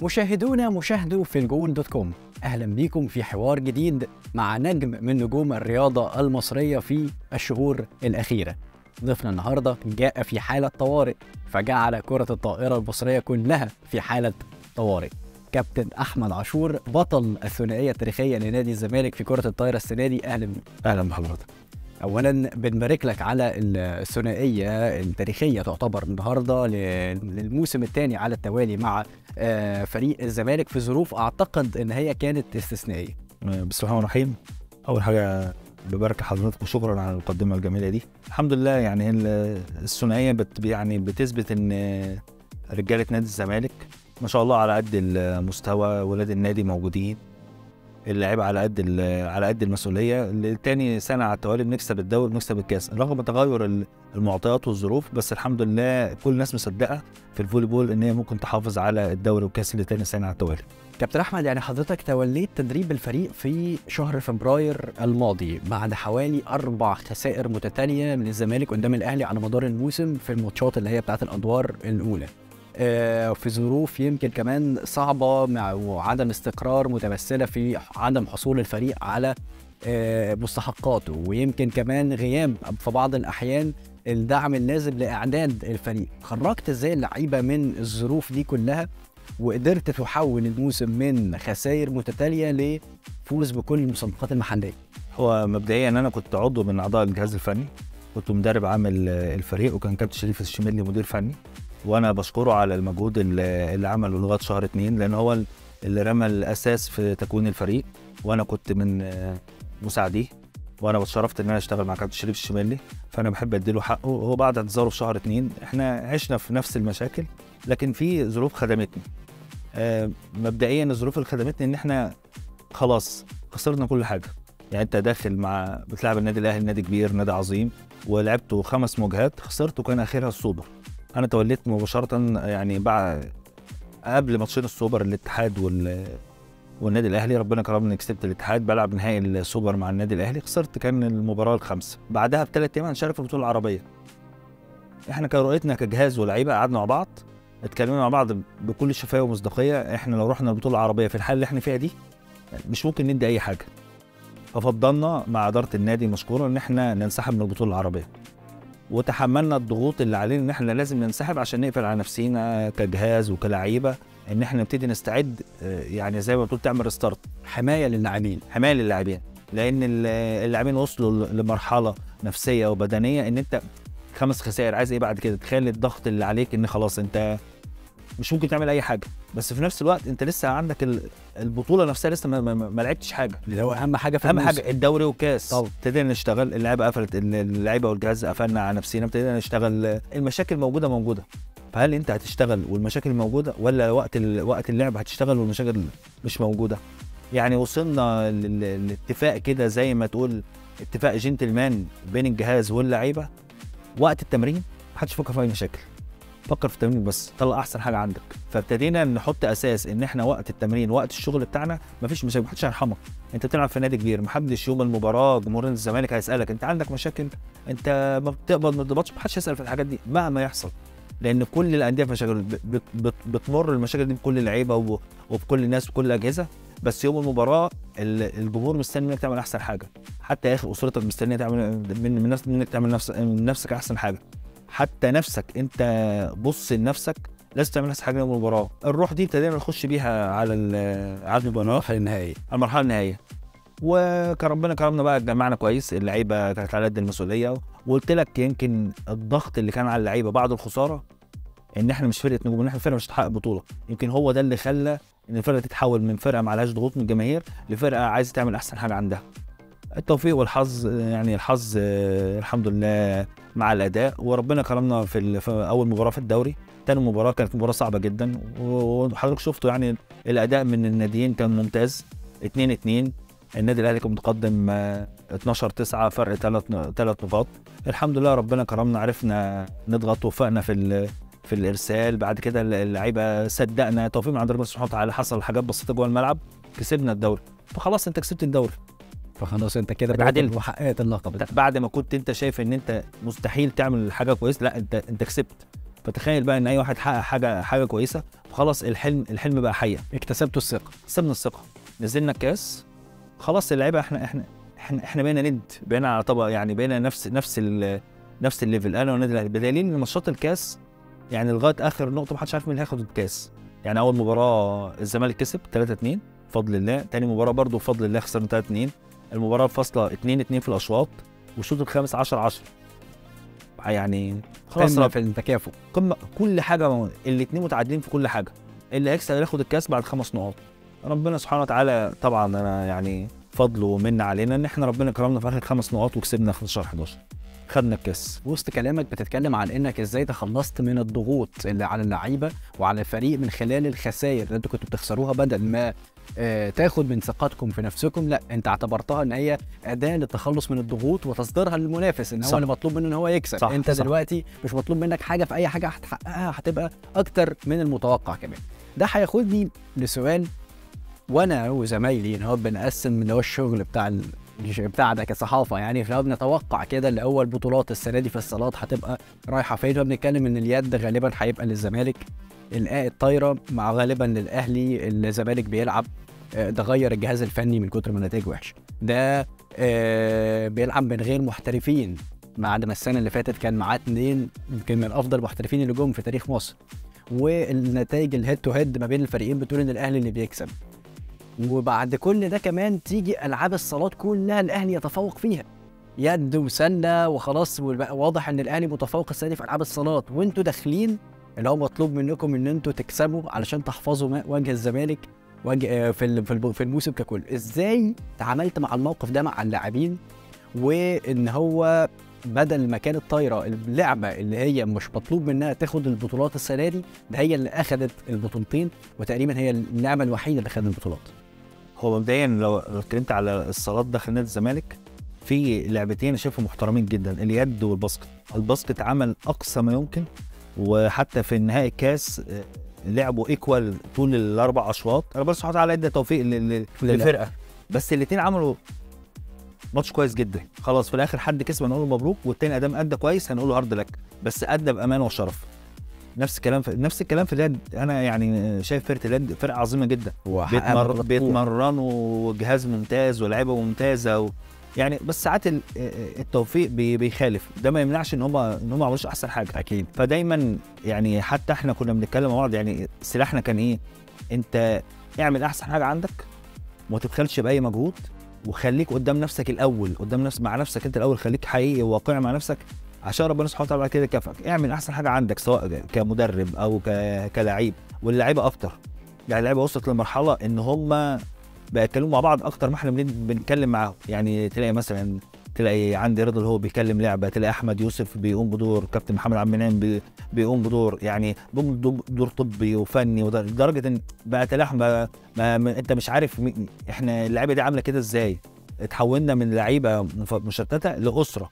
مشاهدونا مشاهدو في الجول دوت كوم اهلا بيكم في حوار جديد مع نجم من نجوم الرياضه المصريه في الشهور الاخيره ضيفنا النهارده جاء في حاله طوارئ فجعل كره الطائره المصريه كلها في حاله طوارئ كابتن احمد عاشور بطل الثنائيه التاريخيه لنادي الزمالك في كره الطايره السنه دي اهلا بيك اهلا بحضرتك اولا بنبارك لك على الثنائيه التاريخيه تعتبر النهارده للموسم الثاني على التوالي مع آه، فريق الزمالك في ظروف اعتقد ان هي كانت استثنائيه بسم الله الرحمن الرحيم اول حاجه ببارك لحضرتك وشكرا على المقدمه الجميله دي الحمد لله يعني ال- الثنائيه بت يعني بتثبت ان رجاله نادي الزمالك ما شاء الله على قد المستوى ولاد النادي موجودين اللعيبه على قد ال- على قد المسؤوليه تاني سنه على التوالي بنكسب الدوري بنكسب الكاس رغم تغير ال- المعطيات والظروف بس الحمد لله كل الناس مصدقه في الفولي بول ان هي ممكن تحافظ على الدوري والكاس لتاني سنه على التوالي كابتن احمد يعني حضرتك توليت تدريب الفريق في شهر فبراير الماضي بعد حوالي اربع خسائر متتاليه من الزمالك قدام الاهلي على مدار الموسم في الماتشات اللي هي بتاعت الادوار الاولى آه، في ظروف يمكن كمان صعبه مع وعدم استقرار متمثله في عدم حصول الفريق على آه، مستحقاته ويمكن كمان غياب في بعض الاحيان الدعم اللازم لاعداد الفريق خرجت ازاي اللعيبه من الظروف دي كلها وقدرت تحول الموسم من خسائر متتاليه لفوز بكل المسابقات المحليه هو مبدئيا انا كنت عضو من اعضاء الجهاز الفني كنت مدرب عام ال- الفريق وكان كابتن شريف الشميلي مدير فني وانا بشكره على المجهود اللي اللي عمله لغايه شهر اتنين لان هو ال- اللي رمى الاساس في تكوين الفريق وانا كنت من آه، مساعديه وانا اتشرفت ان انا اشتغل مع كابتن شريف الشمالي فانا بحب اديله حقه هو بعد اعتذاره في شهر اتنين احنا عشنا في نفس المشاكل لكن في ظروف خدمتني آه، مبدئيا الظروف اللي خدمتني ان احنا خلاص خسرنا كل حاجه يعني انت داخل مع بتلعب النادي الاهلي نادي كبير نادي عظيم ولعبته خمس مواجهات خسرت وكان اخرها السوبر انا توليت مباشره يعني بعد قبل ماتشين السوبر الاتحاد وال والنادي الاهلي ربنا كرمني كسبت الاتحاد بلعب نهائي السوبر مع النادي الاهلي خسرت كان المباراه الخامسه بعدها بثلاث ايام هنشارك في البطوله العربيه احنا كرؤيتنا كجهاز ولاعيبه قعدنا مع بعض اتكلمنا مع بعض بكل شفافيه ومصداقيه احنا لو رحنا البطوله العربيه في الحاله اللي احنا فيها دي مش ممكن ندي اي حاجه ففضلنا مع اداره النادي مشكورا ان احنا ننسحب من البطوله العربيه وتحملنا الضغوط اللي علينا ان احنا لازم ننسحب عشان نقفل على نفسينا كجهاز وكلاعيبه ان احنا نبتدي نستعد آه، يعني زي ما بتقول تعمل ريستارت حمايه للاعبين حمايه للاعبين لان ال- اللاعبين وصلوا لمرحله نفسيه وبدنيه ان انت خمس خسائر عايز ايه بعد كده تخيل الضغط اللي عليك ان خلاص انت مش ممكن تعمل اي حاجه بس في نفس الوقت انت لسه عندك ال- البطوله نفسها لسه ما, ما, ما لعبتش حاجه اللي هو اهم حاجه في اهم الموسم. حاجه الدوري والكاس طبعا. ابتدينا نشتغل اللعيبه قفلت اللعيبه والجهاز قفلنا على نفسنا ابتدينا نشتغل المشاكل موجوده موجوده فهل انت هتشتغل والمشاكل موجوده ولا وقت ال... وقت اللعب هتشتغل والمشاكل مش موجوده يعني وصلنا لل- لاتفاق كده زي ما تقول اتفاق جنتلمان بين الجهاز واللعيبه وقت التمرين محدش يفكر في اي مشاكل فكر في التمرين بس طلع احسن حاجه عندك فابتدينا نحط اساس ان احنا وقت التمرين وقت الشغل بتاعنا مفيش مشاكل محدش هيرحمك انت بتلعب في نادي كبير محدش يوم المباراه جمهور الزمالك هيسالك انت عندك مشاكل انت ما بتقبض ما بتقبضش محدش هيسال في الحاجات دي مهما يحصل لان كل الانديه في مشاكل بت- بت- بت- بتمر المشاكل دي بكل اللعيبه وب- وبكل الناس وبكل الاجهزه بس يوم المباراه ال- الجمهور مستني منك تعمل احسن حاجه حتى يا اخي اسرتك مستنيه تعمل من من نفس- منك تعمل نفس من نفسك احسن حاجه حتى نفسك انت بص لنفسك لازم تعمل احسن حاجه يوم المباراه الروح دي ابتدينا نخش بيها على ال- على المباراه المراحل النهائيه المرحله النهائيه وكربنا كرمنا بقى جمعنا كويس اللعيبه كانت على قد المسؤوليه وقلت لك يمكن الضغط اللي كان على اللعيبه بعد الخساره ان احنا مش فرقه نجوم ان احنا فرقه مش هتحقق بطوله يمكن هو ده اللي خلى ان الفرقه تتحول من فرقه ما عليهاش ضغوط من الجماهير لفرقه عايزه تعمل احسن حاجه عندها التوفيق والحظ يعني الحظ آه، الحمد لله مع الاداء وربنا كرمنا في, ال- في اول مباراه في الدوري تاني مباراه كانت مباراه صعبه جدا وحضرتك شفتوا يعني الاداء من الناديين كان ممتاز 2 2 النادي الاهلي كان متقدم آه، 12 9 فرق ثلاث ثلاث نقاط الحمد لله ربنا كرمنا عرفنا نضغط وفقنا في ال- في الارسال بعد كده اللعيبه صدقنا توفيق من عند ربنا سبحانه وتعالى حصل حاجات بسيطه جوه الملعب كسبنا الدوري فخلاص انت كسبت الدوري فخلاص انت كده اتعادلت. بقيت وحققت اللقب انت بعد ما كنت انت شايف ان انت مستحيل تعمل حاجه كويسه لا انت انت كسبت فتخيل بقى ان اي واحد حقق حاجه حاجه كويسه خلاص الحلم الحلم بقى حقيقه اكتسبتوا الثقه سيبنا الثقه نزلنا الكاس خلاص اللعيبه احنا احنا احنا احنا بقينا ند بقينا على طبق يعني بقينا نفس نفس ال نفس الليفل انا والنادي الاهلي بدليل ان ماتشات الكاس يعني لغايه اخر نقطه محدش عارف مين اللي هياخد الكاس يعني اول مباراه الزمالك كسب 3 2 بفضل الله تاني مباراه برضه بفضل الله خسرنا 3 2 المباراه الفاصله 2 2 في الاشواط والشوط الخامس 10 10 يعني خلاص قمه رب في التكافؤ قمه كل حاجه الاثنين متعادلين في كل حاجه اللي هيكسب ياخد الكاس بعد خمس نقاط ربنا سبحانه وتعالى طبعا انا يعني فضله ومن علينا ان احنا ربنا كرمنا في اخر خمس نقاط وكسبنا 15 11 خدنا الكاس وسط كلامك بتتكلم عن انك ازاي تخلصت من الضغوط اللي على اللعيبه وعلى الفريق من خلال الخسائر اللي انتوا كنتوا بتخسروها بدل ما آه تاخد من ثقتكم في نفسكم لا انت اعتبرتها ان هي اداه للتخلص من الضغوط وتصديرها للمنافس ان هو صح. اللي مطلوب منه ان هو يكسب صح، انت صح. دلوقتي مش مطلوب منك حاجه في اي حاجه هتحققها هتبقى اكتر من المتوقع كمان ده هياخدني لسؤال وانا وزمايلي ان هو بنقسم اللي هو الشغل بتاع ال... مش بتاعنا كصحافه يعني فلو بنتوقع كده اللي اول بطولات السنه دي في الصالات هتبقى رايحه فين فبنتكلم ان اليد غالبا هيبقى للزمالك الآ- الطايره مع غالبا للاهلي الزمالك بيلعب آه، ده غير الجهاز الفني من كتر ما النتائج وحشه ده آه، بيلعب من غير محترفين بعد ما السنه اللي فاتت كان معاه اتنين يمكن من افضل المحترفين اللي جم في تاريخ مصر والنتائج الهيد تو هيد ما بين الفريقين بتقول ان الاهلي اللي بيكسب وبعد كل ده كمان تيجي العاب الصالات كلها الاهلي يتفوق فيها يد وسله وخلاص وبقى واضح ان الاهلي متفوق السنه دي في العاب الصالات وانتوا داخلين اللي هو مطلوب منكم ان انتوا تكسبوا علشان تحفظوا ما- وجه الزمالك وجه آه، في ال- في الب- في الموسم ككل ازاي تعاملت مع الموقف ده مع اللاعبين وان هو بدل ما كانت طايره اللعبه اللي هي مش مطلوب منها تاخد البطولات السنه دي ده هي اللي اخذت البطولتين وتقريبا هي اللعبه الوحيده اللي خدت البطولات هو مبدئيا لو لو اتكلمت على الصالات داخل نادي الزمالك في لعبتين انا شايفهم محترمين جدا اليد والباسكت الباسكت عمل اقصى ما يمكن وحتى في نهائي الكاس آه، لعبوا ايكوال طول الاربع اشواط ربنا سبحانه وتعالى ادى توفيق لل- لل- لله. للفرقه بس الاثنين عملوا ماتش كويس جدا خلاص في الاخر حد كسب هنقول له مبروك والتاني ادام ادى كويس هنقول له هارد لك بس ادى بامان وشرف نفس الكلام في نفس الكلام في اليد انا يعني شايف فرقه اليد فرقه عظيمه جدا بيتمر... بيتمرنوا جهاز ممتاز ولاعيبه ممتازه و... يعني بس ساعات ال- التوفيق بي... بيخالف ده ما يمنعش ان هم ان هم ما عملوش احسن حاجه اكيد فدايما يعني حتى احنا كنا بنتكلم مع بعض يعني سلاحنا كان ايه انت اعمل احسن حاجه عندك وما تبخلش باي مجهود وخليك قدام نفسك الاول قدام نفس مع نفسك انت الاول خليك حقيقي وواقعي مع نفسك عشان ربنا سبحانه وتعالى بعد كده يكافئك اعمل احسن حاجه عندك سواء كمدرب او ك... كلاعب واللعيبه اكتر يعني اللعيبه وصلت لمرحله ان هم بقى يتكلموا مع بعض اكتر ما احنا بن- بنتكلم معاهم يعني تلاقي مثلا تلاقي عندي رضا اللي هو بيكلم لعبه تلاقي احمد يوسف بيقوم بدور كابتن محمد عبد المنعم بي- بيقوم بدور يعني بيقوم بدور- دور طبي وفني ودر- لدرجه ان بقى تلاحم بقى ما ما انت مش عارف مين- احنا اللعيبه دي عامله كده ازاي اتحولنا من لعيبه مف- مشتته لاسره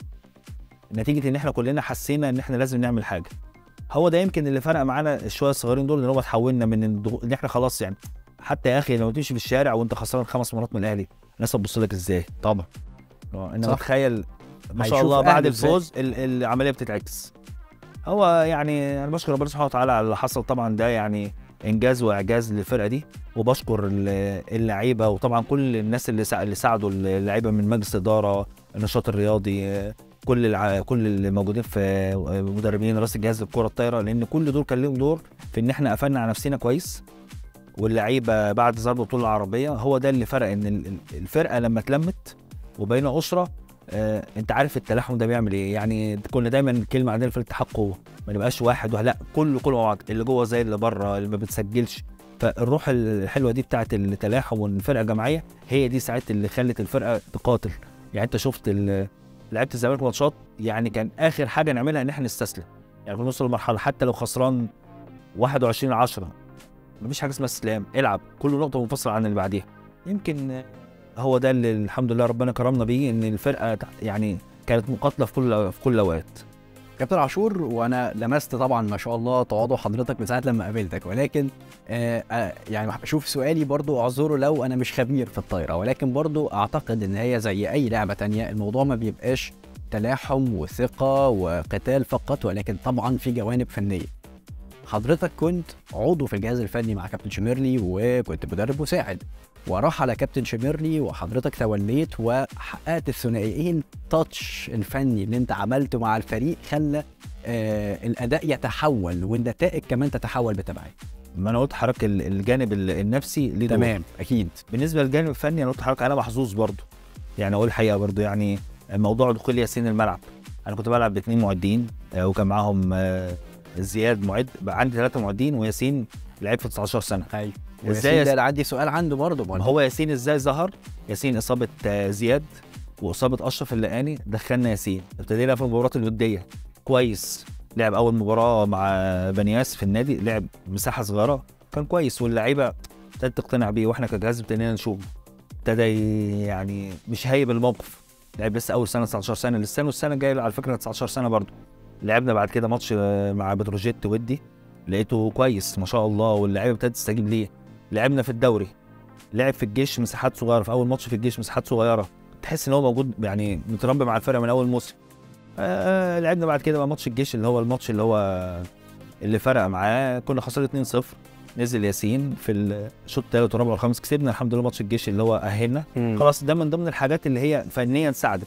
نتيجه ان احنا كلنا حسينا ان احنا لازم نعمل حاجه هو ده يمكن اللي فرق معانا شويه الصغيرين دول ان هو اتحولنا من الضغو- ان احنا خلاص يعني حتى يا اخي لو تمشي في الشارع وانت خسران خمس مرات من الاهلي الناس هتبص لك ازاي طبعا انا صح. متخيل ما شاء هيشوف الله بعد أهله إزاي. الفوز ال- العمليه بتتعكس هو يعني انا بشكر ربنا سبحانه وتعالى على اللي حصل طبعا ده يعني انجاز واعجاز للفرقه دي وبشكر ال- اللعيبه وطبعا كل الناس اللي سا- اللي ساعدوا اللعيبه من مجلس اداره النشاط الرياضي آه، كل الع... كل اللي موجودين في آه، مدربين راس الجهاز الكره الطايره لان كل دول كان لهم دور في ان احنا قفلنا على نفسنا كويس واللعيبه بعد ظهر البطوله العربيه هو ده اللي فرق ان ال- ال- الفرقه لما اتلمت وبقينا اسره آه انت عارف التلاحم ده بيعمل ايه يعني كنا دايما كلمه عندنا في الاتحاد قوه ما نبقاش واحد واحد لا كله كله مع بعض اللي جوه زي اللي بره اللي ما بتسجلش فالروح الحلوه دي بتاعت التلاحم والفرقه جماعيه هي دي ساعات اللي خلت الفرقه تقاتل يعني انت شفت ال- لعيبه الزمالك ماتشات يعني كان اخر حاجه نعملها ان احنا نستسلم يعني كنا نوصل لمرحله حتى لو خسران 21 10 مفيش حاجه اسمها استسلام العب كل نقطه منفصله عن اللي بعديها يمكن آه، هو ده اللي الحمد لله ربنا كرمنا بيه ان الفرقه تع- يعني كانت مقاتله في كل في كل الاوقات كابتن عاشور وانا لمست طبعا ما شاء الله تواضع حضرتك من ساعه لما قابلتك ولكن آه آه يعني شوف سؤالي برضو اعذره لو انا مش خبير في الطايره ولكن برضو اعتقد ان هي زي اي لعبه تانية الموضوع ما بيبقاش تلاحم وثقه وقتال فقط ولكن طبعا في جوانب فنيه حضرتك كنت عضو في الجهاز الفني مع كابتن شميرلي وكنت مدرب مساعد وراح على كابتن شميرلي وحضرتك توليت وحققت الثنائي ايه التاتش الفني اللي انت عملته مع الفريق خلى آه الاداء يتحول والنتائج كمان تتحول بتبعيه ما انا قلت حضرتك ال- الجانب ال- النفسي ليه دور. تمام اكيد بالنسبه للجانب الفني انا قلت لحضرتك انا محظوظ برضه يعني اقول الحقيقه برضه يعني موضوع دخول ياسين الملعب انا كنت بلعب باثنين معدين آه، وكان معاهم آه، زياد معد بقى عندي ثلاثه معدين وياسين لعب في 19 سنه ايوه إزاي ازاي يس- ده أنا عندي سؤال عنده برضه ما هو ياسين ازاي ظهر ياسين اصابه آه، زياد واصابه اشرف اللقاني دخلنا ياسين ابتدينا في المباريات الوديه كويس لعب اول مباراه مع بنياس في النادي لعب مساحه صغيره كان كويس واللعيبه ابتدت تقتنع بيه واحنا كجهاز ابتدينا نشوف ابتدى ي- يعني مش هايب الموقف لعب لسه اول سنه 19 سنه لسه والسنه الجايه على فكره 19 سنه برضه لعبنا بعد كده ماتش آه، مع بتروجيت ودي لقيته كويس ما شاء الله واللعيبه ابتدت تستجيب ليه لعبنا في الدوري لعب في الجيش مساحات صغيره في اول ماتش في الجيش مساحات صغيره تحس ان هو موجود يعني متربي مع الفرقه من اول موسم آه لعبنا بعد كده بقى ماتش الجيش اللي هو الماتش اللي هو اللي فرق معاه كنا خسرانين 2-0 نزل ياسين في الشوط الثالث والرابع والخامس كسبنا الحمد لله ماتش الجيش اللي هو اهلنا خلاص ده من ضمن الحاجات اللي هي فنيا ساعدت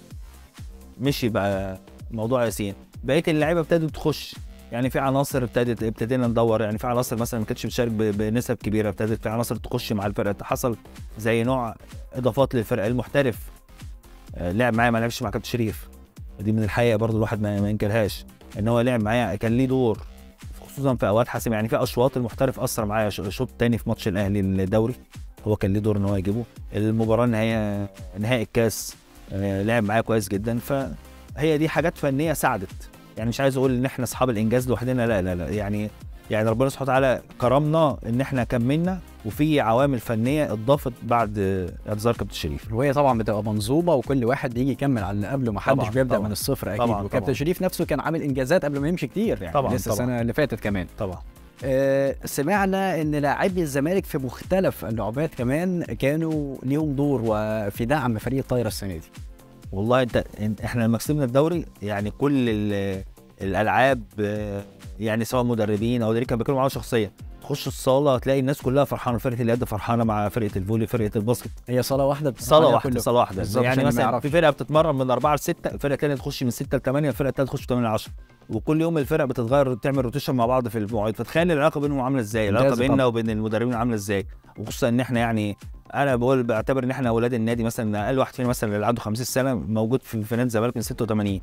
مشي بقى موضوع ياسين بقيه اللعيبه ابتدت تخش يعني في عناصر ابتدت ابتدينا ندور يعني في عناصر مثلا ما كانتش بتشارك ب- بنسب كبيره ابتدت في عناصر تخش مع الفرقه حصل زي نوع اضافات للفرقه المحترف آه، لعب معايا ما لعبش مع كابتن شريف دي من الحقيقه برضو الواحد ما ما ينكرهاش ان هو لعب معايا كان ليه دور خصوصا في اوقات حاسمه يعني في اشواط المحترف اثر معايا ش- شوط تاني في ماتش الاهلي الدوري هو كان ليه دور ان هو يجيبه المباراه النهائيه نهائي الكاس آه، لعب معايا كويس جدا فهي دي حاجات فنيه ساعدت يعني مش عايز اقول ان احنا اصحاب الانجاز لوحدنا لا لا لا يعني يعني ربنا سبحانه وتعالى كرمنا ان احنا كملنا وفي عوامل فنيه اتضافت بعد آه، اعتذار كابتن شريف وهي طبعا بتبقى منظومه وكل واحد بيجي يكمل على اللي قبله ما حدش طبعاً، بيبدا طبعاً. من الصفر اكيد طبعاً، وكابتن طبعاً. شريف نفسه كان عامل انجازات قبل ما يمشي كتير يعني طبعاً، لسه طبعاً. السنه اللي فاتت كمان طبعا آه سمعنا ان لاعبي الزمالك في مختلف اللعبات كمان كانوا ليهم دور وفي دعم فريق الطايره السنه دي والله انت انت- احنا لما كسبنا الدوري يعني كل ال- الالعاب آه، يعني سواء مدربين او اللي كانوا بيتكلموا معاهم شخصيا تخش الصاله تلاقي الناس كلها فرحانه فرقه اليد فرحانه مع فرقه الفولي فرقه الباسكت هي صاله واحده بتتفرج صاله عليها واحده كله. صاله واحده بالظبط، عشان يعني اللي ما مثلا يعرفش. في فرقه بتتمرن من 4 ل 6 الفرقه الثانيه تخش من 6 ل 8 الفرقه الثالثه تخش من 8 ل 10 وكل يوم الفرق بتتغير تعمل روتيشن مع بعض في المواعيد فتخيل العلاقه بينهم عامله ازاي العلاقه ممتازة بيننا طبعاً. وبين المدربين عامله ازاي وخصوصا ان احنا يعني انا بقول بعتبر ان احنا اولاد النادي مثلا اقل واحد فينا مثلا اللي عنده 50 سنه موجود في في نادي الزمالك من 86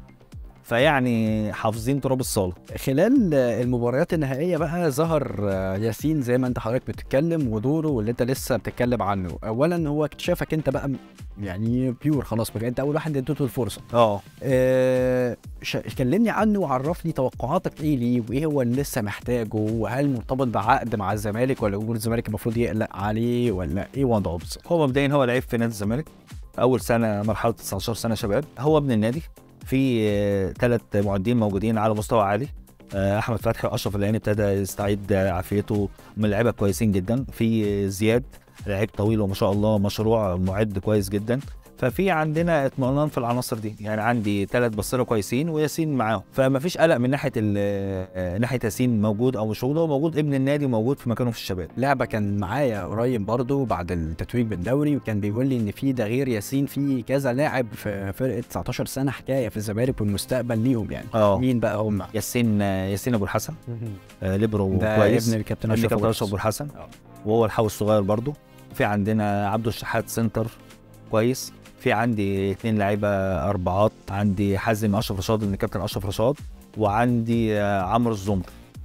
فيعني حافظين تراب الصاله خلال المباريات النهائيه بقى ظهر آه، ياسين زي ما انت حضرتك بتتكلم ودوره واللي انت لسه بتتكلم عنه اولا هو اكتشافك انت بقى م- يعني بيور خلاص بقى انت اول واحد اديته الفرصه اه آه، ش- كلمني عنه وعرفني توقعاتك ايه ليه وايه هو اللي لسه محتاجه وهل مرتبط بعقد مع الزمالك ولا جمهور الزمالك المفروض يقلق عليه ولا ايه وضعه بالظبط هو مبدئيا هو لعيب في نادي الزمالك اول سنه مرحله 19 سنه شباب هو ابن النادي في ثلاث معدين موجودين على مستوى عالي آه، احمد فتحي واشرف العيني ابتدى يستعيد آه، عافيته من لعيبه كويسين جدا في آه، زياد لعيب طويل وما شاء الله مشروع معد كويس جدا ففي عندنا اطمئنان في العناصر دي يعني عندي ثلاث بصيره كويسين وياسين معاهم فما فيش قلق من ناحيه ال- آه، ناحيه ياسين موجود او مش موجود هو موجود ابن النادي وموجود في مكانه في الشباب لعبه كان معايا قريب برضه بعد التتويج بالدوري وكان بيقول لي ان في ده غير ياسين في كذا لاعب في فرقه 19 سنه حكايه في الزمالك والمستقبل ليهم يعني اه مين بقى هم؟ ياسين آه، ياسين ابو الحسن آه، ليبرو ده كويس ابن الكابتن ابن اشرف كابتن أبو اشرف ابو الحسن. الحسن آه. وهو الحاوي الصغير برضو في عندنا عبده الشحات سنتر كويس في عندي اثنين لعيبه اربعات عندي حازم اشرف رشاد ابن كابتن اشرف رشاد وعندي آه، عمرو الزمر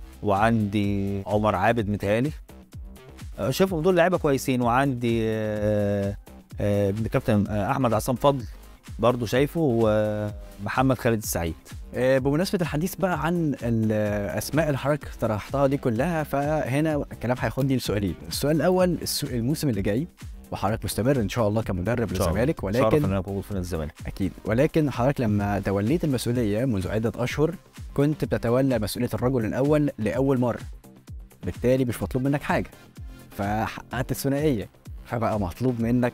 وعندي عمر عابد متهيألي آه، شايفهم دول لعيبه كويسين وعندي آه، آه، ابن كابتن آه، احمد عصام فضل برضو شايفه ومحمد خالد السعيد آه، بمناسبة الحديث بقى عن الأسماء اللي حضرتك طرحتها دي كلها فهنا الكلام هياخدني لسؤالين، السؤال الأول الس- الموسم اللي جاي وحضرتك مستمر إن شاء الله كمدرب إن شاء الله. للزمالك شرف ان ولكن انا موجود في نادي الزمالك أكيد ولكن حضرتك لما توليت المسؤولية منذ عدة أشهر كنت بتتولى مسؤولية الرجل الأول لأول مرة بالتالي مش مطلوب منك حاجة فحققت الثنائية فبقى مطلوب منك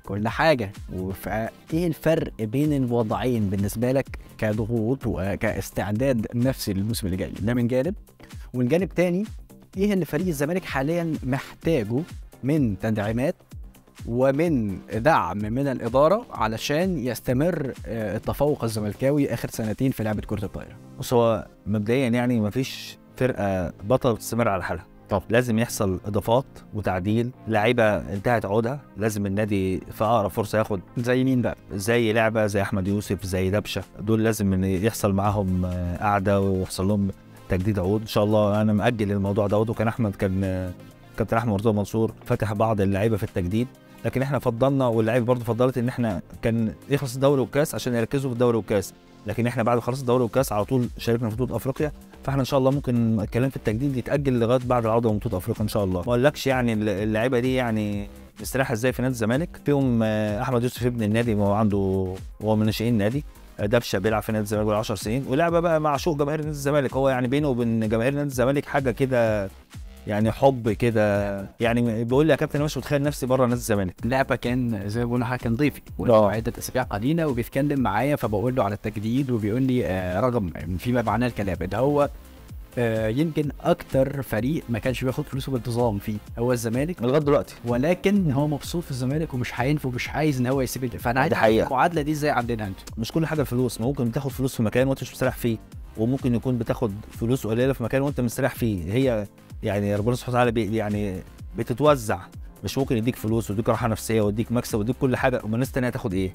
كل حاجه فايه الفرق بين الوضعين بالنسبه لك كضغوط وكاستعداد نفسي للموسم اللي جاي ده من جانب والجانب تاني ايه اللي فريق الزمالك حاليا محتاجه من تدعيمات ومن دعم من الاداره علشان يستمر آه، التفوق الزملكاوي اخر سنتين في لعبه كره الطايره بص هو مبدئيا يعني مفيش فرقه بطل تستمر على حالها طب. لازم يحصل اضافات وتعديل لعيبه انتهت عقودها لازم النادي في اقرب فرصه ياخد زي مين بقى زي لعبه زي احمد يوسف زي دبشه دول لازم إن يحصل معاهم آه، قعده ويحصل لهم تجديد عقود ان شاء الله انا مأجل الموضوع دوت وكان احمد كان آه، كابتن احمد مرتضى منصور فتح بعض اللعيبه في التجديد لكن احنا فضلنا واللعيبه برضه فضلت ان احنا كان يخلص الدوري والكاس عشان يركزوا في الدوري والكاس لكن احنا بعد ما خلص الدوري والكاس على طول شاركنا في بطوله افريقيا فاحنا ان شاء الله ممكن الكلام في التجديد يتاجل لغايه بعد العوده من بطوله افريقيا ان شاء الله ما اقولكش يعني اللعيبه دي يعني مستريحه ازاي في نادي الزمالك فيهم آه، احمد يوسف ابن النادي ما هو عنده هو من ناشئين النادي آه، دبشه بيلعب في نادي الزمالك بقى 10 سنين ولعبه بقى مع شوق جماهير نادي الزمالك هو يعني بينه وبين جماهير نادي الزمالك حاجه كده يعني حب كده يعني بيقول لي يا كابتن انا مش متخيل نفسي بره نادي الزمالك اللعبه كان زي ما بقول لحضرتك كان ضيفي آه. عده اسابيع قليله وبيتكلم معايا فبقول له على التجديد وبيقول لي آه رغم فيما معناه الكلام ده هو آه يمكن اكتر فريق ما كانش بياخد فلوسه بانتظام فيه هو الزمالك لغايه دلوقتي ولكن هو مبسوط في الزمالك ومش هينفع ومش عايز ان هو يسيب ال- فانا عايز دي حقيقة. المعادله دي ازاي عندنا انتوا مش كل حاجه الفلوس ممكن تاخد فلوس في مكان وانت مش مستريح فيه وممكن يكون بتاخد فلوس قليله في مكان وانت مستريح فيه هي يعني ربنا سبحانه وتعالى بي يعني بتتوزع مش ممكن يديك فلوس ويديك راحه نفسيه ويديك مكسب ويديك كل حاجه وما الناس التانيه هتاخد ايه؟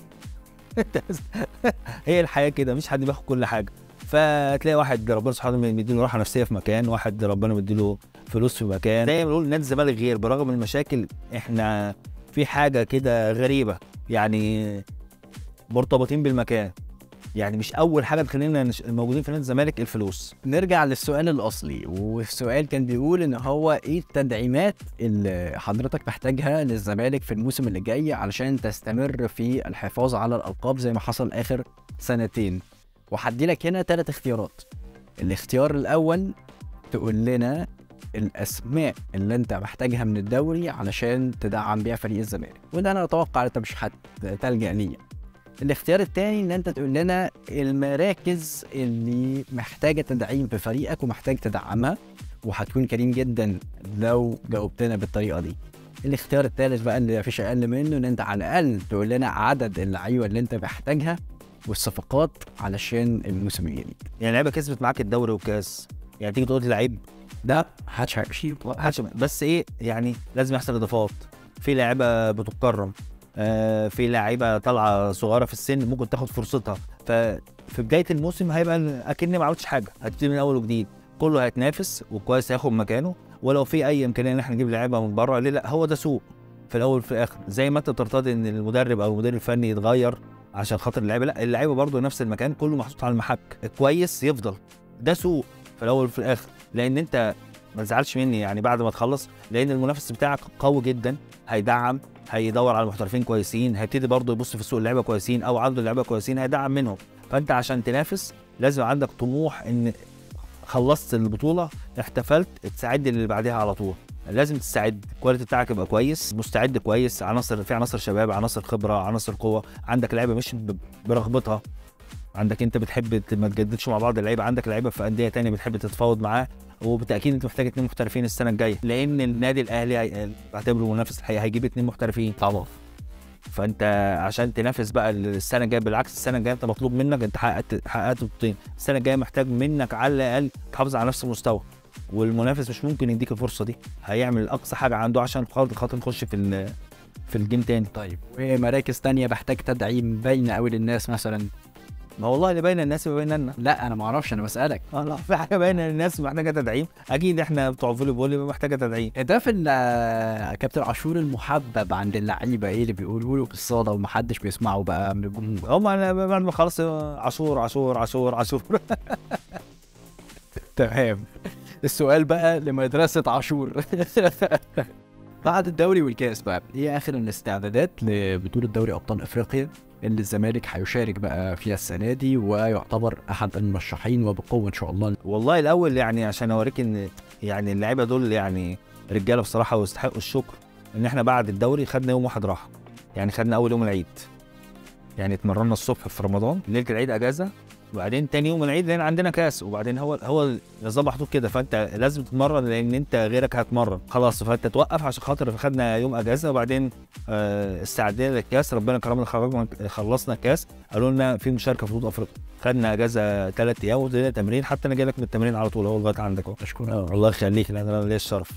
هي الحياه كده مش حد بياخد كل حاجه فتلاقي واحد ربنا سبحانه وتعالى مديله راحه نفسيه في مكان واحد ربنا مديله فلوس في مكان دايما بنقول نادي الزمالك غير برغم المشاكل احنا في حاجه كده غريبه يعني مرتبطين بالمكان يعني مش اول حاجه تخلينا نش- موجودين في نادي الزمالك الفلوس نرجع للسؤال الاصلي والسؤال كان بيقول ان هو ايه التدعيمات اللي حضرتك محتاجها للزمالك في الموسم اللي جاي علشان تستمر في الحفاظ على الالقاب زي ما حصل اخر سنتين وهدي لك هنا ثلاث اختيارات الاختيار الاول تقول لنا الاسماء اللي انت محتاجها من الدوري علشان تدعم بيها فريق الزمالك وده انا اتوقع انت مش هتلجا ليه الاختيار التاني ان انت تقول لنا المراكز اللي محتاجه تدعيم في فريقك ومحتاج تدعمها وهتكون كريم جدا لو جاوبتنا بالطريقه دي الاختيار الثالث بقى اللي مفيش اقل منه ان انت على الاقل تقول لنا عدد اللعيبه اللي انت محتاجها والصفقات علشان الموسم الجديد يعني لعيبه كسبت معاك الدوري والكاس يعني تيجي تقول لي لعيب ده هاتش هيمشي هاتش- بس ايه يعني لازم يحصل اضافات في لعيبه بتتكرم آه في لعيبه طالعه صغيره في السن ممكن تاخد فرصتها ففي بدايه الموسم هيبقى اكني ما عملتش حاجه هتبتدي من اول وجديد كله هيتنافس وكويس هياخد مكانه ولو في اي امكانيه ان احنا نجيب لعيبه من بره ليه لا هو ده سوق في الاول وفي الاخر زي ما انت ترتضي ان المدرب او المدير الفني يتغير عشان خاطر اللعيبه لا اللعيبه برضه نفس المكان كله محطوط على المحك كويس يفضل ده سوق في الاول وفي الاخر لان انت ما تزعلش مني يعني بعد ما تخلص لان المنافس بتاعك قوي جدا هيدعم هيدور على محترفين كويسين هيبتدي برضه يبص في سوق اللعيبه كويسين او عنده لعيبه كويسين هيدعم منهم فانت عشان تنافس لازم عندك طموح ان خلصت البطوله احتفلت تساعد اللي بعدها على طول لازم تستعد الكواليتي بتاعك يبقى كويس مستعد كويس عناصر في عناصر شباب عناصر خبره عناصر قوه عندك لعيبه مش ب- برغبتها عندك انت بتحب ت- ما تجددش مع بعض اللعيبه عندك لعيبه في انديه تانية بتحب تتفاوض معاه وبالتاكيد انت محتاج اتنين محترفين السنه الجايه لان النادي الاهلي هي- بعتبره منافس الحقيقه هيجيب اتنين محترفين طبعا فانت عشان تنافس بقى السنه الجايه بالعكس السنه الجايه انت مطلوب منك انت حققت حققت بطولتين السنه الجايه محتاج منك على الاقل تحافظ على نفس المستوى والمنافس مش ممكن يديك الفرصه دي هيعمل اقصى حاجه عنده عشان خاطر خاطر نخش في ال- في الجيم تاني طيب ومراكز تانية بحتاج تدعيم باينه قوي للناس مثلا ما والله اللي باين الناس يبقى باين لنا لا انا ما اعرفش انا بسالك اه لا في حاجه باينه للناس محتاجه تدعيم اكيد احنا بتوع فولي بول يبقى محتاجه تدعيم ده في ال- كابتن عاشور المحبب عند اللعيبه ايه اللي بيقولوا له في الصاله ومحدش بيسمعه بقى من الجمهور هم انا بعد ما خلص عاشور عاشور عاشور عاشور تمام السؤال بقى لمدرسه عاشور بعد الدوري والكاس بقى ايه اخر الاستعدادات لبطوله دوري ابطال افريقيا اللي الزمالك هيشارك بقى فيها السنه دي ويعتبر احد المرشحين وبقوه ان شاء الله والله الاول يعني عشان اوريك ان يعني اللعيبه دول يعني رجاله بصراحه ويستحقوا الشكر ان احنا بعد الدوري خدنا يوم واحد راحه يعني خدنا اول يوم العيد يعني اتمرنا الصبح في رمضان ليله العيد اجازه وبعدين تاني يوم العيد لان عندنا كاس وبعدين هو هو النظام محطوط كده فانت لازم تتمرن لان انت غيرك هتمرن خلاص فانت توقف عشان خاطر خدنا يوم اجازه وبعدين آه استعدينا للكاس ربنا كرمنا خرجنا خلصنا الكاس قالوا لنا في مشاركه في بطوله افريقيا خدنا اجازه ثلاث ايام وابتدينا تمرين حتى انا جاي لك من التمرين على طول اهو لغايه عندك اهو اشكرك آه، الله يخليك لان انا ليا الشرف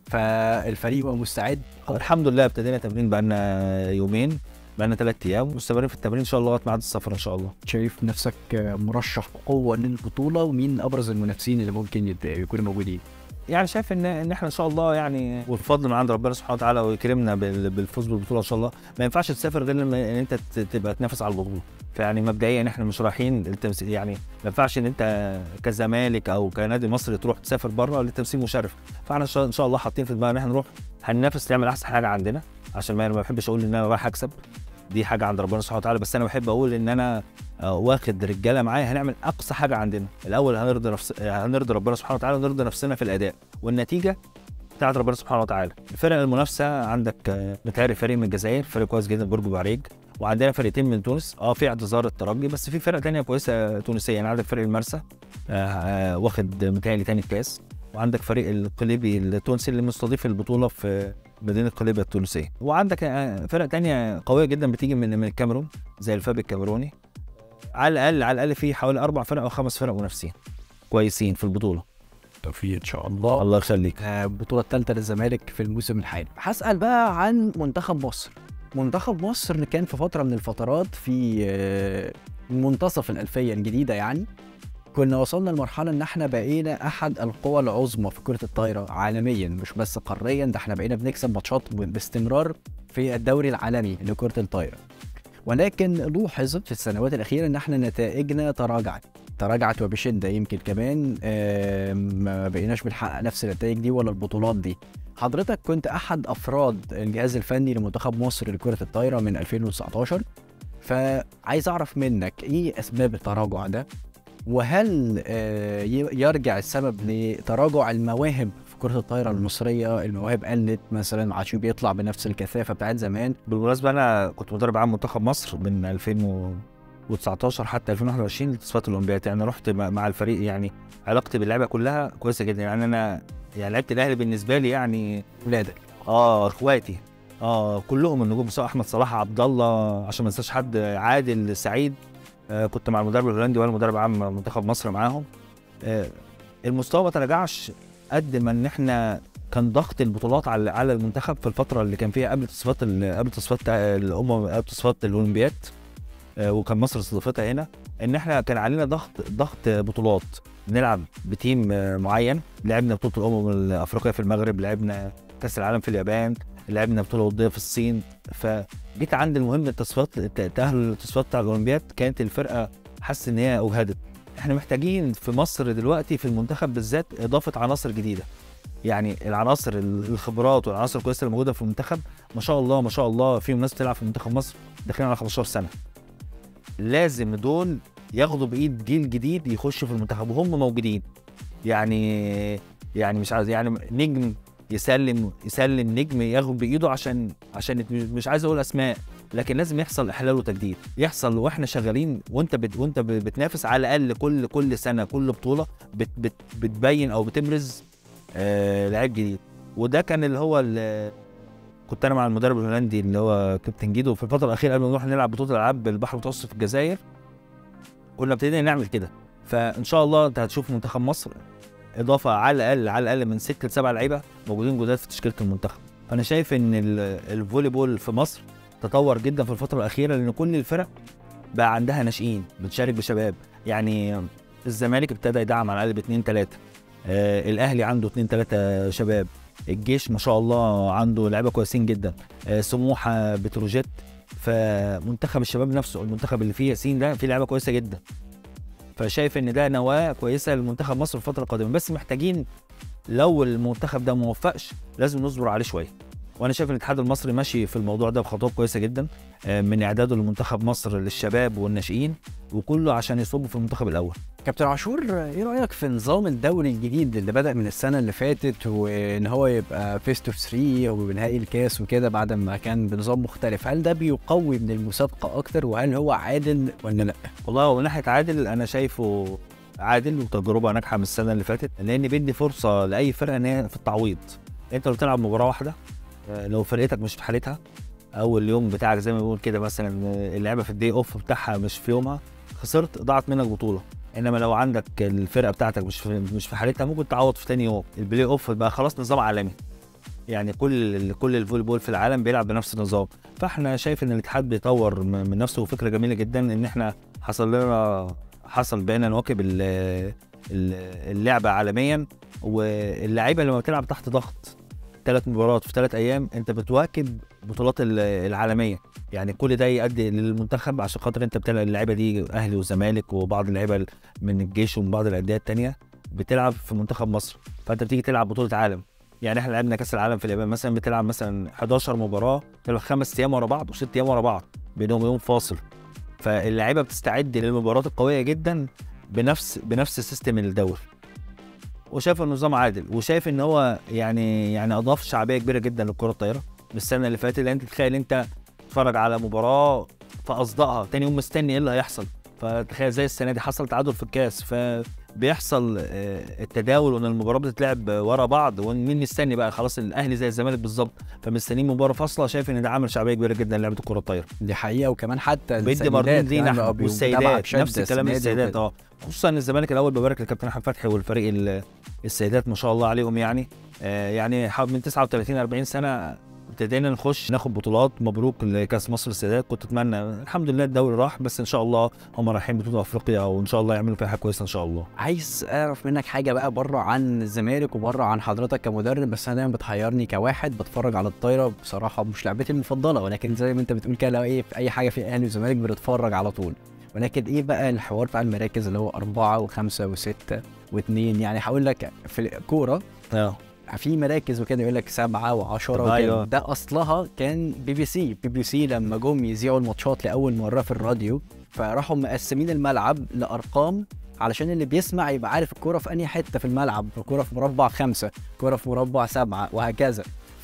فالفريق هو مستعد الحمد لله ابتدينا تمرين بقالنا يومين بقالنا ثلاث ايام مستمرين في التمرين ان شاء الله لغايه ميعاد السفر ان شاء الله شايف نفسك مرشح بقوه للبطوله ومين ابرز المنافسين اللي ممكن يت- يكونوا موجودين يعني شايف ان ان احنا ان شاء الله يعني والفضل من عند ربنا سبحانه وتعالى ويكرمنا بال- بالفوز بالبطوله ان شاء الله ما ينفعش تسافر غير لما ان انت ت- تبقى تنافس على البطوله فيعني مبدئيا احنا مش رايحين التمثيل يعني ما ينفعش ان انت كزمالك او كنادي مصري تروح تسافر بره للتمثيل مشرف فاحنا ان شاء- إن شاء الله حاطين في دماغنا ان احنا نروح هننافس نعمل احسن حاجه عندنا عشان ما ما بحبش اقول ان انا رايح اكسب دي حاجه عند ربنا سبحانه وتعالى بس انا بحب اقول ان انا آه، واخد رجاله معايا هنعمل اقصى حاجه عندنا الاول هنرضي نفس هنرضي ربنا سبحانه وتعالى ونرضي نفسنا في الاداء والنتيجه بتاعت ربنا سبحانه وتعالى الفرق المنافسه عندك آه، متهيألي فريق من الجزائر فريق كويس جدا برج بعريج وعندنا فرقتين من تونس اه في اعتذار الترجي بس في فرق تانية كويسه تونسيه يعني عندك فريق المرسى آه آه واخد متهيألي تاني الكاس وعندك فريق القليبي التونسي اللي مستضيف البطوله في مدينه قليبيا التونسيه وعندك آه، فرق تانية قويه جدا بتيجي من من الكاميرون زي الفاب الكاميروني على الاقل على الاقل في حوالي اربع فرق او خمس فرق منافسين كويسين في البطوله توفيق ان شاء الله الله يخليك البطوله الثالثه للزمالك في الموسم الحالي هسال بقى عن منتخب مصر منتخب مصر كان في فتره من الفترات في آه، منتصف الالفيه الجديده يعني كنا وصلنا لمرحله ان احنا بقينا احد القوى العظمى في كره الطايره عالميا مش بس قاريا ده احنا بقينا بنكسب ماتشات باستمرار في الدوري العالمي لكره الطايره ولكن لوحظ في السنوات الاخيره ان احنا نتائجنا تراجعت تراجعت وبشده يمكن كمان آه، ما بقيناش بنحقق نفس النتائج دي ولا البطولات دي حضرتك كنت احد افراد الجهاز الفني لمنتخب مصر لكره الطايره من 2019 فعايز اعرف منك ايه اسباب التراجع ده وهل آه، ي- يرجع السبب لتراجع المواهب في كره الطايره المصريه المواهب قلت مثلا ما عادش بيطلع بنفس الكثافه بتاعت زمان بالمناسبه انا كنت مدرب عام منتخب مصر من 2019 حتى 2021 لتصفيات الاولمبياد يعني رحت مع مع الفريق يعني علاقتي باللعبه كلها كويسه جدا يعني انا يعني لعيبه الاهلي بالنسبه لي يعني ولادك اه اخواتي اه كلهم النجوم سواء احمد صلاح عبد الله عشان ما انساش حد عادل سعيد آه كنت مع المدرب الهولندي وانا مدرب عام منتخب مصر معاهم آه المستوى ما تراجعش قد ما ان احنا كان ضغط البطولات على على المنتخب في الفتره اللي كان فيها قبل تصفيات ال- قبل تصفيات الامم قبل تصفيات الاولمبياد آه وكان مصر استضافتها هنا ان احنا كان علينا ضغط ضغط بطولات بنلعب بتيم آه، معين لعبنا بطوله الامم الافريقيه في المغرب لعبنا كاس العالم في اليابان لعبنا بطوله وديه في الصين فجيت عند المهم التصفيات الت- تاهل التصفيات بتاع الاولمبياد كانت الفرقه حاسس ان هي اجهدت احنا محتاجين في مصر دلوقتي في المنتخب بالذات اضافه عناصر جديده يعني العناصر ال- الخبرات والعناصر الكويسه اللي موجوده في المنتخب ما شاء الله ما شاء الله في ناس بتلعب في منتخب مصر داخلين على 15 سنه لازم دول ياخدوا بايد جيل جديد يخش في المنتخب وهم موجودين يعني يعني مش عايز يعني نجم يسلم يسلم نجم ياخد بايده عشان عشان يت- مش عايز اقول اسماء لكن لازم يحصل احلال وتجديد يحصل واحنا شغالين وانت بت وانت ب- بتنافس على الاقل كل كل سنه كل بطوله بت بت بتبين او بتبرز آه لعيب جديد وده كان اللي هو ال- كنت انا مع المدرب الهولندي اللي هو كابتن جيدو في الفتره الاخيره قبل ما نروح نلعب بطوله العاب البحر المتوسط في الجزائر كنا ابتدينا نعمل كده فان شاء الله انت هتشوف منتخب مصر اضافه على الاقل على الاقل من ست لسبع لعيبه موجودين جداد في تشكيله المنتخب فانا شايف ان ال- الفولي بول في مصر تطور جدا في الفتره الاخيره لان كل الفرق بقى عندها ناشئين بتشارك بشباب يعني الزمالك ابتدى يدعم على الاقل باثنين ثلاثه آه الاهلي عنده اثنين ثلاثه شباب الجيش ما شاء الله عنده لعيبه كويسين جدا آه سموحه بتروجيت فمنتخب الشباب نفسه المنتخب اللي فيه ياسين ده فيه لعيبه كويسه جدا فشايف ان ده نواه كويسه لمنتخب مصر في الفتره القادمه بس محتاجين لو المنتخب ده ما وفقش لازم نصبر عليه شويه وانا شايف ان الاتحاد المصري ماشي في الموضوع ده بخطوات كويسه جدا آه، من اعداده لمنتخب مصر للشباب والناشئين وكله عشان يصبوا في المنتخب الاول كابتن عاشور ايه رايك في نظام الدوري الجديد اللي بدا من السنه اللي فاتت وان هو يبقى فيست اوف 3 ونهائي الكاس وكده بعد ما كان بنظام مختلف هل ده بيقوي من المسابقه اكتر وهل هو عادل ولا لا والله هو من ناحيه عادل انا شايفه عادل وتجربه ناجحه من السنه اللي فاتت لان بيدي فرصه لاي فرقه ان هي في التعويض انت لو بتلعب مباراه واحده آه، لو فرقتك مش في حالتها او اليوم بتاعك زي ما بيقول كده مثلا آه، اللعبه في الدي اوف بتاعها مش في يومها خسرت ضاعت منك بطوله انما لو عندك الفرقه بتاعتك مش في مش في حالتها ممكن تعوض في تاني يوم البلاي اوف بقى خلاص نظام عالمي يعني كل كل الفولي بول في العالم بيلعب بنفس النظام فاحنا شايف ان الاتحاد بيطور م- من نفسه وفكره جميله جدا ان احنا حصل لنا حصل بقينا نواكب ال- ال- اللعبه عالميا واللعيبه لما بتلعب تحت ضغط ثلاث مباريات في ثلاث ايام انت بتواكب بطولات ال- العالميه يعني كل ده يؤدي للمنتخب عشان خاطر انت بتلعب اللعيبه دي اهلي وزمالك وبعض اللعيبه من الجيش ومن بعض الانديه التانيه بتلعب في منتخب مصر فانت بتيجي تلعب بطوله عالم يعني احنا لعبنا كاس العالم في اليابان مثلا بتلعب مثلا 11 مباراه تلعب خمس ايام ورا بعض وست ايام ورا بعض بينهم يوم فاصل فاللعيبه بتستعد للمباريات القويه جدا بنفس بنفس سيستم الدوري وشايف النظام عادل وشايف ان هو يعني يعني اضاف شعبيه كبيره جدا للكره الطايره من السنه اللي فاتت لان انت تتخيل انت تتفرج على مباراه في اصدقها تاني يوم مستني ايه اللي هيحصل فتخيل زي السنه دي حصل تعادل في الكاس فبيحصل آه، التداول وان المباراه بتتلعب ورا بعض ومين مستني بقى خلاص الاهلي زي الزمالك بالظبط فمستنيين مباراه فاصله شايف ان ده عامل شعبيه كبيره جدا للعبه الكره الطايره دي حقيقه وكمان حتى بيدي السيدات مردود لينا كمان احنا بقوا بيتابعوا والسيدات بشدة نفس الكلام السنة دي السيدات وكده. اه خصوصا ان الزمالك الاول ببارك للكابتن احمد فتحي والفريق ال- السيدات ما شاء الله عليهم يعني آه يعني حوالي من 39 40 سنه ابتدينا نخش ناخد بطولات مبروك لكاس مصر السيدات كنت اتمنى الحمد لله الدوري راح بس ان شاء الله هم رايحين بطوله افريقيا وان شاء الله يعملوا فيها حاجه كويسه ان شاء الله عايز اعرف منك حاجه بقى بره عن الزمالك وبره عن حضرتك كمدرب بس انا دايما بتحيرني كواحد بتفرج على الطايره بصراحه مش لعبتي المفضله ولكن زي ما انت بتقول كده لو ايه في اي حاجه في اهلي وزمالك بنتفرج على طول ولكن ايه بقى الحوار بتاع المراكز اللي هو أربعة وخمسة وستة واثنين يعني هقول لك في الكورة اه في مراكز وكده يقول لك سبعة وعشرة طب وكده أيوة. ده أصلها كان بي بي سي بي بي سي لما جم يذيعوا الماتشات لأول مرة في الراديو فراحوا مقسمين الملعب لأرقام علشان اللي بيسمع يبقى عارف الكورة في أنهي حتة في الملعب الكورة في مربع خمسة الكورة في مربع سبعة وهكذا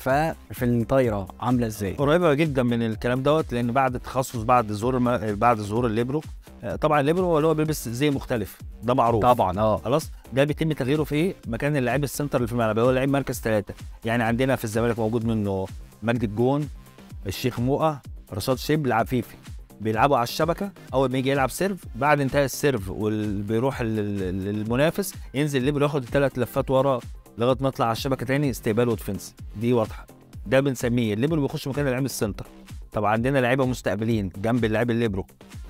ففي الطايرة عاملة ازاي؟ قريبه جدا من الكلام دوت لان بعد التخصص بعد ظهور الم... بعد ظهور الليبرو آه، طبعا الليبرو هو اللي هو بيلبس زي مختلف ده معروف طبعا اه خلاص ده بيتم تغييره في ايه؟ مكان اللاعب السنتر اللي في الملعب هو لعيب مركز ثلاثه يعني عندنا في الزمالك موجود منه مجدي الجون الشيخ موقع رشاد شبل عفيفي بيلعبوا على الشبكه اول ما يجي يلعب سيرف بعد انتهاء السيرف وبيروح للمنافس ينزل ليبرو ياخد الثلاث لفات ورا لغايه ما يطلع على الشبكه تاني استقبال وديفنس دي واضحه ده بنسميه الليبرو بيخش مكان اللاعب السنتر طب عندنا لعيبه مستقبلين جنب اللاعب الليبرو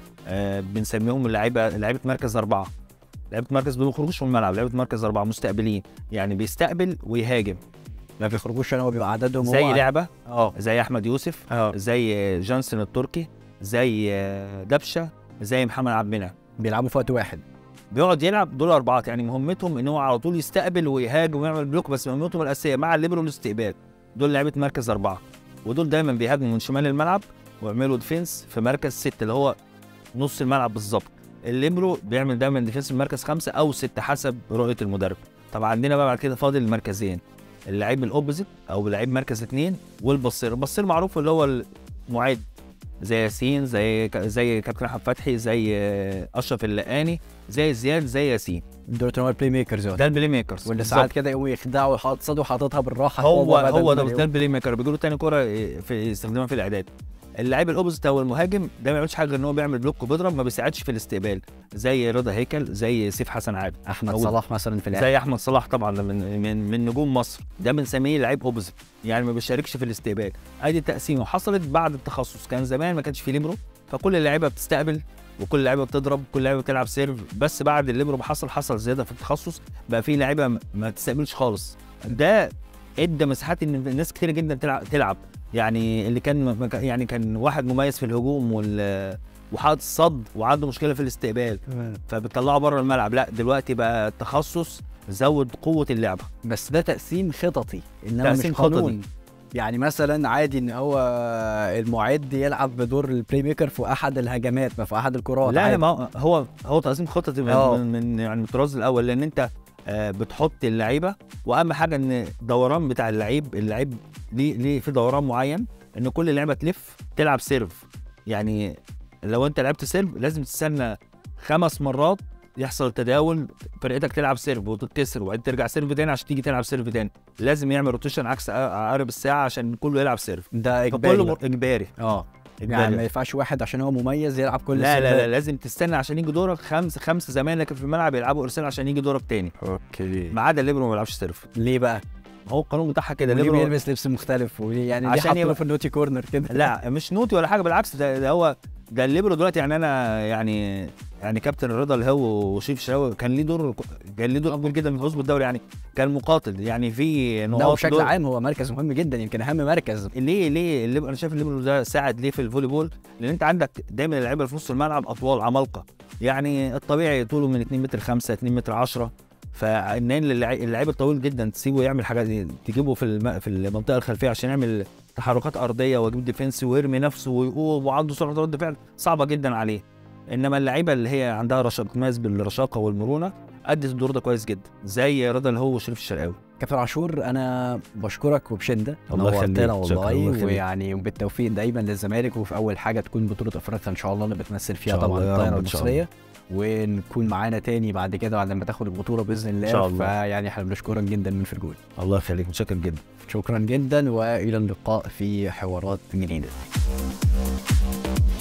آه بنسميهم لعيبه لعيبه مركز اربعه لعيبه مركز ما بيخرجوش من الملعب لعيبه مركز اربعه مستقبلين يعني بيستقبل ويهاجم ما بيخرجوش هو بيبقى عددهم زي هو لعبه اه زي احمد يوسف اه زي جونسون التركي زي آه، دبشه زي محمد عبد المنعم بيلعبوا في وقت واحد بيقعد يلعب دول اربعات يعني مهمتهم ان هو على طول يستقبل ويهاجم ويعمل بلوك بس مهمتهم الاساسيه مع الليبرو الاستقبال دول لعيبه مركز اربعه ودول دايما بيهاجموا من شمال الملعب ويعملوا ديفنس في مركز ستة اللي هو نص الملعب بالظبط الليبرو بيعمل دايما ديفنس في مركز خمسة او ستة حسب رؤيه المدرب طب عندنا بقى بعد كده فاضل المركزين اللعيب الاوبوزيت او لعيب مركز اثنين والبصير البصير معروف اللي هو المعد زي ياسين زي زي كابتن احمد فتحي زي آه، اشرف اللقاني زي زياد زي ياسين دول اللي هو البلاي ميكرز ده البلاي ميكرز واللي بالظبط. ساعات كده يقوم يخدعوا ويحط صدره حاططها بالراحه هو بدل هو ما ده يقوم- ده البلاي ميكر بيجيله تاني كوره في يستخدمها في الاعداد اللعيب الاوبوزيت او المهاجم ده ما بيعملش حاجه غير ان هو بيعمل بلوك وبيضرب ما بيساعدش في الاستقبال زي رضا هيكل زي سيف حسن عابد احمد موجود. صلاح مثلا في الاخر زي احمد صلاح طبعا من من من نجوم مصر ده بنسميه لعيب اوبوزيت يعني ما بيشاركش في الاستقبال ادي التقسيمه وحصلت بعد التخصص كان زمان ما كانش في ليبرو فكل اللعيبه بتستقبل وكل اللعيبه بتضرب كل اللعيبه بتلعب سيرف بس بعد الليبرو ما حصل حصل زياده في التخصص بقى في لعيبه ما- ما تستقبلش خالص ده ادى مساحات ان الناس كتير جدا تلعب تلعب يعني اللي كان ما كان- يعني كان واحد مميز في الهجوم وال وحاطط الصد وعنده مشكله في الاستقبال فبتطلعه بره الملعب لا دلوقتي بقى التخصص زود قوه اللعبه بس ده تقسيم خططي انما تقسيم مش قانون خططي. يعني مثلا عادي ان هو المعد يلعب بدور البلاي ميكر في احد الهجمات ما في احد الكرات لا لا عادي. ما هو- هو هو تنظيم خططي آه. من, من يعني من الطراز الاول لان انت آه، بتحط اللعيبه واهم حاجه ان الدوران بتاع اللعيب اللعيب ليه ليه في دوران معين ان كل لعبه تلف تلعب سيرف يعني لو انت لعبت سيرف لازم تستنى خمس مرات يحصل تداول فرقتك تلعب سيرف وتتكسر وبعدين ترجع سيرف تاني عشان تيجي تلعب سيرف تاني لازم يعمل روتيشن عكس عقارب الساعه عشان كله يلعب سيرف ده اجباري فكله بقى. مر- اجباري اه إجباري. يعني ما ينفعش واحد عشان هو مميز يلعب كل لا لا لا السيرفات. لازم تستنى عشان يجي دورك خمس خمس زمايلك في الملعب يلعبوا ارسال عشان يجي دورك تاني اوكي ما عدا الليبرو ما بيلعبش سيرف ليه بقى؟ هو القانون بتاعها كده ليه الليبرو بيلبس لبس مختلف وليه يعني ليه عشان حاطينه يبقى- في النوتي كورنر كده لا مش نوتي ولا حاجه بالعكس ده, ده هو ده الليبرو دلوقتي يعني انا يعني يعني كابتن رضا الهو وشيف شراوي كان ليه دور كان ليه دور اكبر جدا في الفوز بالدوري يعني كان مقاتل يعني في لا نقاط بشكل دور- عام هو مركز مهم جدا يمكن اهم مركز ليه ليه الليبرو انا شايف الليبرو ده ساعد ليه في الفولي بول لان انت عندك دايما اللعيبه في نص الملعب اطوال عمالقه يعني الطبيعي طوله من 2 متر 5 2 متر 10 فان اللعيب الطويل جدا تسيبه يعمل حاجات دي تجيبه في الم... في المنطقه الخلفيه عشان يعمل تحركات ارضيه ويجيب ديفنس ويرمي نفسه ويقوم وعنده سرعه رد فعل صعبه جدا عليه انما اللعيبه اللي هي عندها رشاقه بتميز بالرشاقه والمرونه ادت الدور ده كويس جدا زي رضا اللي هو وشريف الشرقاوي كابتن عاشور انا بشكرك وبشده الله يخليك. نورتنا شكراً، الله والله يخليك. ويعني بالتوفيق دايما للزمالك وفي اول حاجه تكون بطوله افريقيا ان شاء الله اللي بتمثل فيها إن شاء طبعا الله يا الطايره رب، إن شاء المصريه ونكون معانا تاني بعد كده بعد ما تاخد البطوله باذن الله شاء الله. فيعني احنا بنشكرك جدا من فرجول الله يخليك متشكر جدا شكرا جدا والى اللقاء في حوارات جديده